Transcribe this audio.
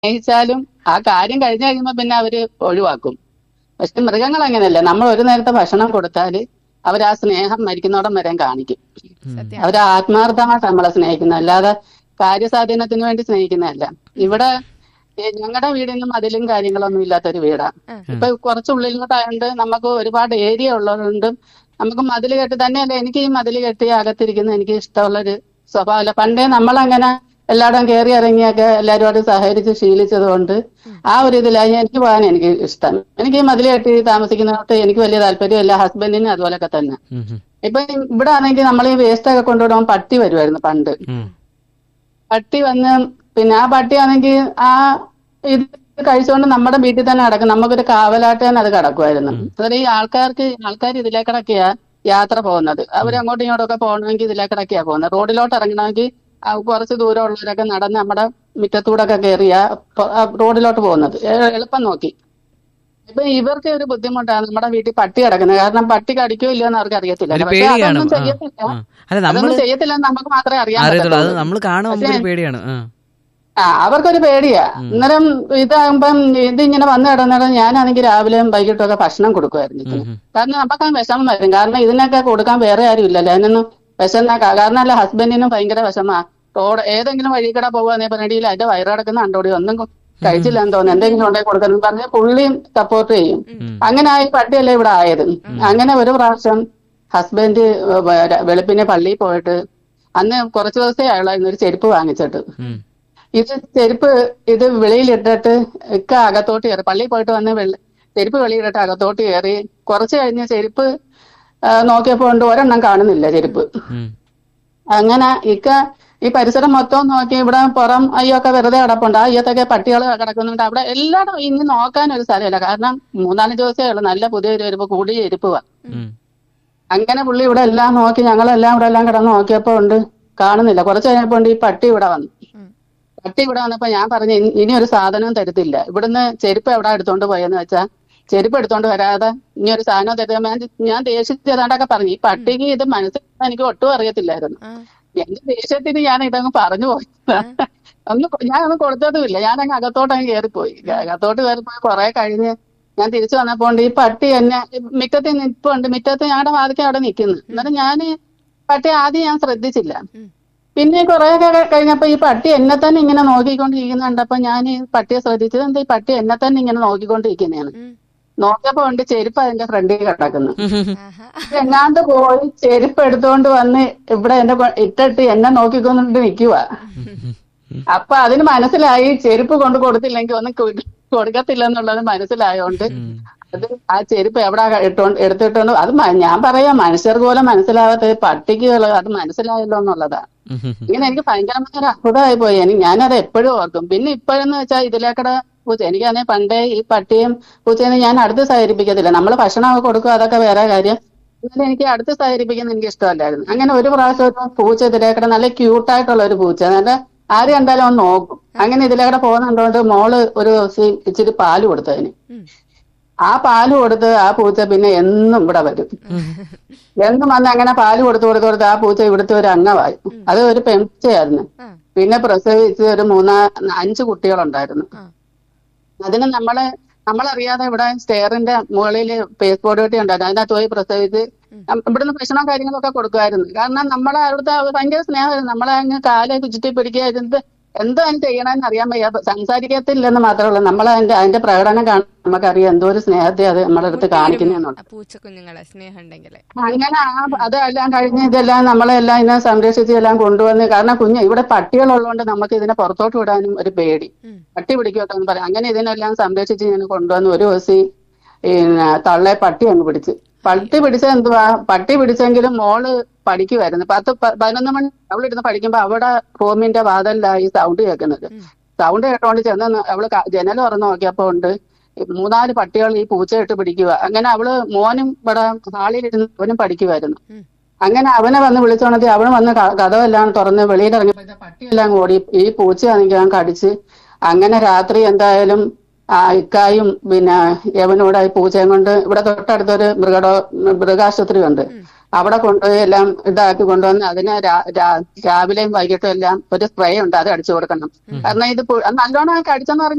സ്നേഹിച്ചാലും ആ കാര്യം കഴിഞ്ഞു കഴിയുമ്പോ പിന്നെ അവര് ഒഴിവാക്കും പക്ഷെ മൃഗങ്ങൾ അങ്ങനെയല്ല നമ്മൾ ഒരു നേരത്തെ ഭക്ഷണം കൊടുത്താല് അവർ ആ സ്നേഹം മരിക്കുന്നോടം വരെ കാണിക്കും സത്യം അവർ ആത്മാർത്ഥമായിട്ട് നമ്മളെ സ്നേഹിക്കുന്നത് അല്ലാതെ കാര്യസ്വാധീനത്തിന് വേണ്ടി സ്നേഹിക്കുന്നതല്ല ഇവിടെ ഞങ്ങളുടെ വീടിനും അതിലും കാര്യങ്ങളൊന്നും ഇല്ലാത്തൊരു വീടാ ആ. ഇപ്പൊ കുറച്ച് ഉള്ളിലോട്ടായതുകൊണ്ട് നമുക്ക് ഒരുപാട് ഏരിയ ഉള്ളതുകൊണ്ട് നമുക്ക് മതിൽ കെട്ടി തന്നെയല്ല എനിക്ക് ഈ മതിൽ കെട്ടി അകത്തിരിക്കുന്ന എനിക്ക് ഇഷ്ടമുള്ളൊരു സ്വഭാവമല്ല പണ്ടേ നമ്മളങ്ങനെ എല്ലായിടവും കയറി ഇറങ്ങിയൊക്കെ എല്ലാവരോടും സഹകരിച്ച് ശീലിച്ചത് കൊണ്ട് ആ ഒരു ഇതിലായി എനിക്ക് പോകാൻ എനിക്ക് ഇഷ്ടം എനിക്ക് ഈ മതിൽ കെട്ടി താമസിക്കുന്നതിനോട്ട് എനിക്ക് വലിയ താല്പര്യമില്ല ഹസ്ബൻഡിന് അതുപോലൊക്കെ തന്നെ ഉം, ഉം, ഇപ്പൊ ഇവിടെ ആണെങ്കിൽ നമ്മൾ ഈ വേസ്റ്റ് ഒക്കെ കൊണ്ടുവിടാൻ പട്ടി വരുമായിരുന്നു പണ്ട് ഉം. പട്ടി വന്ന് പിന്നെ ആ പട്ടിയാണെങ്കിൽ ആ ഇത് കഴിച്ചുകൊണ്ട് നമ്മുടെ വീട്ടിൽ തന്നെ കിടക്കും നമുക്കൊരു കാവലായിട്ട് തന്നെ അത് കിടക്കുമായിരുന്നു അതായത് ഈ ആൾക്കാർക്ക് ആൾക്കാർ ഇതിലേക്കിടക്കെയാ യാത്ര പോകുന്നത് അവർ അങ്ങോട്ടും ഇങ്ങോട്ടും ഒക്കെ പോകണമെങ്കിൽ ഇതിലേക്കിടക്കെയാ പോകുന്നത് റോഡിലോട്ട് ഇറങ്ങണമെങ്കിൽ ആ കുറച്ച് ദൂരം ഉള്ളവരൊക്കെ നടന്ന് നമ്മുടെ മുറ്റത്തൂടെ ഒക്കെ കയറിയ റോഡിലോട്ട് പോകുന്നത് എ- എളുപ്പം നോക്കി ഇപ്പൊ ഇവർക്ക് ഒരു ബുദ്ധിമുട്ടാണ് നമ്മുടെ വീട്ടിൽ പട്ടി കിടക്കുന്നത് കാരണം പട്ടി കടിക്കോ ഇല്ലയോ എന്ന് അവർക്ക് അറിയത്തില്ല ഒരു പക്ഷെ പേടിയാണ് അതൊന്നും ആ, ചെയ്യത്തില്ല ആ. അല്ല നമ്മള് അതൊന്നും ചെയ്യത്തില്ലെന്ന് നമുക്ക് മാത്രമേ അറിയാൻ അറിയത്തുള്ളൂ അത് പറ്റത്തുള്ളൂ നമ്മൾ കാണുമ്പോൾ നമുക്കൊരു പക്ഷേ- പേടിയാണ് ആ ആ അവർക്കൊരു പേടിയാ അന്നേരം ഇതാകുമ്പം ഇതിങ്ങനെ വന്നു കിടന്നിട്ട് ഞാനാണെങ്കിൽ രാവിലെയും വൈകിട്ടും ഒക്കെ ഭക്ഷണം കൊടുക്കുമായിരുന്നു ഇതിന്. ഉം. കാരണം നമുക്ക് ആ വിഷമം വരും കാരണം ഇതിനൊക്കെ കൊടുക്കാൻ വേറെ ആരും ഇല്ലല്ലോ അതിനൊന്നും വിശന്ന കാരണം അല്ല ഹസ്ബൻഡിനും ഭയങ്കര വിഷമാ റോഡ് ഏതെങ്കിലും വഴി കൂടെ പോകുകയാണെ പറഞ്ഞില്ല അതിന്റെ വയറ് കിടക്കുന്ന കണ്ടോടി ഒന്നും കഴിച്ചില്ലെന്ന് തോന്നുന്നു എന്തെങ്കിലും ഉണ്ടെങ്കിൽ കൊടുക്കുന്നു പറഞ്ഞ് പുള്ളിയും സപ്പോർട്ട് ചെയ്യും ഉം. അങ്ങനെ ആയി പട്ടിയല്ലേ ഇവിടെ ആയത് അങ്ങനെ ഒരു പ്രാവശ്യം ഹസ്ബൻഡ് വെളുപ്പിനെ പള്ളിയിൽ പോയിട്ട് അന്ന് കുറച്ച് ദിവസമേ ആയുള്ളായിരുന്നു ഒരു ചെരുപ്പ് വാങ്ങിച്ചിട്ട് ഉം. ഇത് ചെരുപ്പ് ഇത് വെളിയിലിട്ടിട്ട് ഇക്ക അകത്തോട്ട് കയറി പള്ളിയിൽ പോയിട്ട് വന്ന് വെള്ള ചെരുപ്പ് വെളിയിലിട്ട് അകത്തോട്ട് കയറി കുറച്ച് കഴിഞ്ഞ് ചെരുപ്പ് ആ, നോക്കിയപ്പോ ഉണ്ട് ഒരെണ്ണം കാണുന്നില്ല ചെരുപ്പ് ഉം. അങ്ങനെ ഇക്ക ഈ പരിസരം മൊത്തം നോക്കി ഇവിടെ പുറം അയ്യൊക്കെ വെറുതെ കിടപ്പുണ്ട് ആ അയ്യത്തൊക്കെ പട്ടികൾ കിടക്കുന്നുണ്ട് അവിടെ എല്ലായിടും ഇനി നോക്കാൻ ഒരു സ്ഥലമില്ല കാരണം മൂന്നാല് ദിവസമേ ഉള്ളൂ നല്ല പുതിയ ചെരുപ്പ് കൂടിയ ചെരുപ്പുവാ ഉം. അങ്ങനെ പുള്ളി ഇവിടെ എല്ലാം നോക്കി ഞങ്ങളെല്ലാം ഇവിടെ എല്ലാം കിടന്ന് നോക്കിയപ്പോ ഉണ്ട് കാണുന്നില്ല കുറച്ച് കഴിഞ്ഞപ്പോ ഉണ്ട് ഈ പട്ടി ഇവിടെ വന്നു ഉം. പട്ടി ഇവിടെ വന്നപ്പോ ഞാൻ പറഞ്ഞു "ഇനി- ഇനി ഒരു സാധനവും തരത്തില്ല ഇവിടുന്ന് ചെരുപ്പ് എവിടെ എടുത്തോണ്ട് പോയെന്ന് വെച്ചാ ചെരുപ്പ് എടുത്തോണ്ട് വരാതെ ഇനി ഒരു സാധനം തരുക ഞാൻ ഞാൻ ദേഷ്യത്തിൽ ഏതാണ്ടൊക്കെ പറഞ്ഞു ഈ പട്ടിക്ക് ഇത് മനസ്സിൽ എനിക്ക് ഒട്ടും അറിയത്തില്ലായിരുന്നു ആ. എന്റെ ദേഷ്യത്തിന് ഞാൻ ഇതങ്ങ് പറഞ്ഞു പോയി ഒന്ന് കൊ- ഞാൻ ഒന്നും കൊടുത്തതുമില്ല ഞാൻ അങ്ങ് അകത്തോട്ട് അങ്ങ് കയറിപ്പോയി അകത്തോട്ട് കയറിപ്പോയി കുറെ കഴിഞ്ഞ് ഞാൻ തിരിച്ചു വന്നപ്പോ ഉണ്ട് ഈ പട്ടി എന്നെ മിറ്റത്തിൽ നിൽപ്പുണ്ട് മിറ്റത്ത് ഞങ്ങളുടെ വാതിക്ക് അവിടെ നിൽക്കുന്നു എന്നിട്ട് ഞാൻ പട്ടി ആദ്യം ഞാൻ ശ്രദ്ധിച്ചില്ല ഉം. പിന്നെ കുറെയൊക്കെ കഴിഞ്ഞപ്പോ ഈ പട്ടി എന്നെ തന്നെ ഇങ്ങനെ നോക്കിക്കൊണ്ടിരിക്കുന്ന കണ്ടപ്പോ ഞാൻ ഈ പട്ടിയെ ശ്രദ്ധിച്ചത് എന്താ ഈ പട്ടി എന്നെ തന്നെ ഇങ്ങനെ നോക്കിക്കൊണ്ടിരിക്കുന്നതാണ് ഉം. നോക്കിയപ്പോ ഉണ്ട് ചെരുപ്പ് അതിന്റെ ഫ്രണ്ടിൽ കിടക്കുന്നു ആഹാ. എങ്ങാണ്ട് പോയി ചെരുപ്പ് എടുത്തോണ്ട് വന്ന് ഇവിടെ എന്റെ കൊ- ഇട്ടിട്ട് എന്നെ നോക്കിക്കൊണ്ട് നിൽക്കുക അപ്പൊ അതിന് മനസ്സിലായി ചെരുപ്പ് കൊണ്ട് കൊടുത്തില്ലെങ്കിൽ ഒന്നും കൊ- കൊടുക്കത്തില്ലെന്നുള്ളത് മനസ്സിലായോണ്ട് അത് ആ ചെരുപ്പ് എവിടെ ഇട്ടോണ്ട് എടുത്തിട്ടോണ്ട് അത് മ- ഞാൻ പറയാം മനുഷ്യർക്ക് പോലും മനസ്സിലാവാത്ത പട്ടിക്ക് അത് മനസ്സിലായല്ലോ എന്നുള്ളതാ ഉം. ഉം. ഇങ്ങനെ എനിക്ക് ഭയങ്കരമായ ഒരു അത്ഭുതമായി പോയി എനിക്ക് ഞാനത് എപ്പോഴും ഓർക്കും പിന്നെ ഇപ്പോഴെന്ന് വെച്ചാൽ ഇതിലേക്കടെ പൂച്ച എനിക്കാണെങ്കിൽ പണ്ടേ ഈ പട്ടിയും പൂച്ചയും ഞാൻ അടുത്ത് സഹകരിപ്പിക്കത്തില്ല നമ്മൾ ഭക്ഷണമൊക്കെ കൊടുക്കുക അതൊക്കെ വേറെ കാര്യം എന്നാലും എനിക്ക് അടുത്ത് സഹകരിപ്പിക്കുന്ന എനിക്ക് ഇഷ്ടമല്ലായിരുന്നു അങ്ങനെ ഒരു പ്രാവശ്യം ഒരു പൂച്ച ഇതിലേക്കടെ നല്ല ക്യൂട്ടായിട്ടുള്ള ഒരു പൂച്ച നല്ല ആര് കണ്ടാലും ഒന്ന് നോക്കും അങ്ങനെ ഇതിലേക്കടെ പോകുന്നുണ്ടോണ്ട് മോള് ഒരു ദിവസം ഇച്ചിരി പാല് കൊടുത്തതിന് ഉം. ആ പാല് കൊടുത്ത് ആ പൂച്ച പിന്നെ എന്നും ഇവിടെ വരും എന്നും വന്ന് അങ്ങനെ പാല് കൊടുത്ത് കൊടുത്ത് കൊടുത്ത് ആ പൂച്ച ഇവിടുത്തെ ഒരു അംഗമായി അത് ഒരു പെൺപൂച്ചയായിരുന്നു ആ. പിന്നെ പ്രസവിച്ച് ഒരു മൂന്നാ അഞ്ച് കുട്ടികളുണ്ടായിരുന്നു ആ. അതിന് നമ്മള് നമ്മളറിയാതെ ഇവിടെ സ്റ്റെയറിന്റെ മുകളിൽ പേസ് ബോർഡ് കെട്ടി ഉണ്ടായിരുന്നു അതിനകത്ത് പോയി പ്രസവിച്ച് നം- ഇവിടുന്ന് ഭക്ഷണവും കാര്യങ്ങളൊക്കെ കൊടുക്കുമായിരുന്നു കാരണം നമ്മളെ അവിടുത്തെ ഭയങ്കര സ്നേഹമായിരുന്നു നമ്മളെ അങ്ങ് കാലെ കുച്ചിട്ടി പിടിക്കുക എന്ത് എന്തോ അതിന് ചെയ്യണമെന്ന് അറിയാൻ വയ്യ അപ്പൊ സംസാരിക്കത്തില്ലെന്ന് മാത്രമേ ഉള്ളൂ നമ്മൾ അതിന്റെ അതിന്റെ പ്രകടനം കാണും നമുക്കറിയാം എന്തോ ഒരു സ്നേഹത്തെ അത് നമ്മുടെ അടുത്ത് കാണിക്കുന്നതെന്നുണ്ട് ആ പൂച്ച കുഞ്ഞുങ്ങളെ സ്നേഹം ഉണ്ടെങ്കില് അങ്ങനെ ആ അതെല്ലാം കഴിഞ്ഞ് ഇതെല്ലാം നമ്മളെല്ലാം ഇതിനെ സംരക്ഷിച്ച് എല്ലാം കൊണ്ടുവന്ന് കാരണം കുഞ്ഞ് ഇവിടെ പട്ടികളുള്ളതുകൊണ്ട് നമുക്ക് ഇതിനെ പുറത്തോട്ട് വിടാനും ഒരു പേടി ഉം. പട്ടി പിടിക്കോട്ടെ എന്ന് പറയാം അങ്ങനെ ഇതിനെല്ലാം സംരക്ഷിച്ച് ഞാൻ കൊണ്ടുവന്ന് ഒരു ദിവസം ഈ പിന്നെ തള്ളെ പട്ടി അങ്ങ് പിടിച്ച് പട്ടി പിടിച്ച എന്തുവാ പട്ടി പിടിച്ചെങ്കിലും മോള് പഠിക്കുമായിരുന്നു പത്ത് പ- പതിനൊന്ന് മണി അവളിരുന്ന് പഠിക്കുമ്പോ അവിടെ റൂമിന്റെ വാതലിലായി സൗണ്ട് കേൾക്കുന്നത് സൗണ്ട് കേട്ടോണ്ട് ചെന്ന് ന- അവള് ക- ജനൽ തുറന്ന് നോക്കിയപ്പോ ഉണ്ട് ഈ മൂന്നാല് പട്ടികൾ ഈ പൂച്ചയിട്ട് പിടിക്കുക അങ്ങനെ അവള് മോനും ഇവിടെ ഹാളിലിരുന്ന് അവനും പഠിക്കുമായിരുന്നു ഉം. അങ്ങനെ അവനെ വന്ന് വിളിച്ചോണത്തി അവന് വന്ന് ക- കതവെല്ലാം തുറന്ന് വെളിയിലിറങ്ങിയപ്പോഴത്തെ പട്ടിയെല്ലാം ഓടി ഈ പൂച്ചയാണെങ്കിൽ അവൻ കടിച്ച് അങ്ങനെ രാത്രി എന്തായാലും ആ ഇക്കായും പിന്നെ യവനൂടെ ഈ പൂച്ചയും കൊണ്ട് ഇവിടെ തൊട്ടടുത്തൊരു മൃഗഡോ മൃഗാശുപത്രി ഉണ്ട് അവിടെ കൊണ്ടുപോയി എല്ലാം ഇതാക്കി കൊണ്ടുവന്ന് അതിന് രാ- രാ- രാവിലെയും വൈകിട്ടും എല്ലാം ഒരു സ്പ്രേ ഉണ്ട് അത് അടിച്ചു കൊടുക്കണം കാരണം ഇത് പു- നല്ലോണം കടിച്ചെന്ന് പറഞ്ഞാൽ